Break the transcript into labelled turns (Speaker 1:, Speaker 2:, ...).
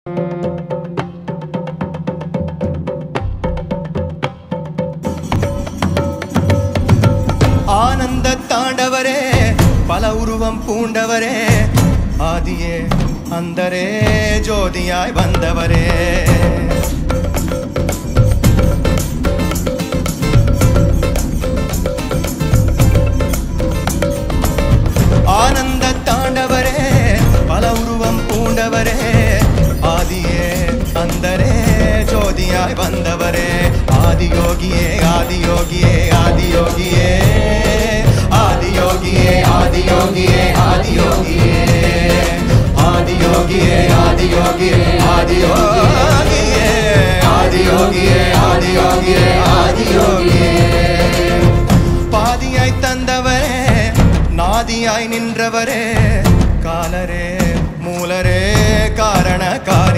Speaker 1: ஆனந்த தாண்டவரே பல உருவம் பூண்டவரே ஆதியே அந்தரே ஜோதியாய் வந்தவரே ஆனந்த தாண்டவரே பல உருவம் பூண்டவரே ஆதியே அந்தரே ஜோதியாய் வந்தவரே ஆதியோகியே ஆதியோகியே ஆதியோகியே ஆதியோகியே ஆதியோகியே ஆதியோகியே ஆதியோகியே ஆதியோகியே ஆதியோகியே ஆதியோகியே ஆதியோகியே ஆதியோகியே பாதியாய் தந்தவரே நாதியாய் நின்றவரே காலரே மூலரே காரண காரி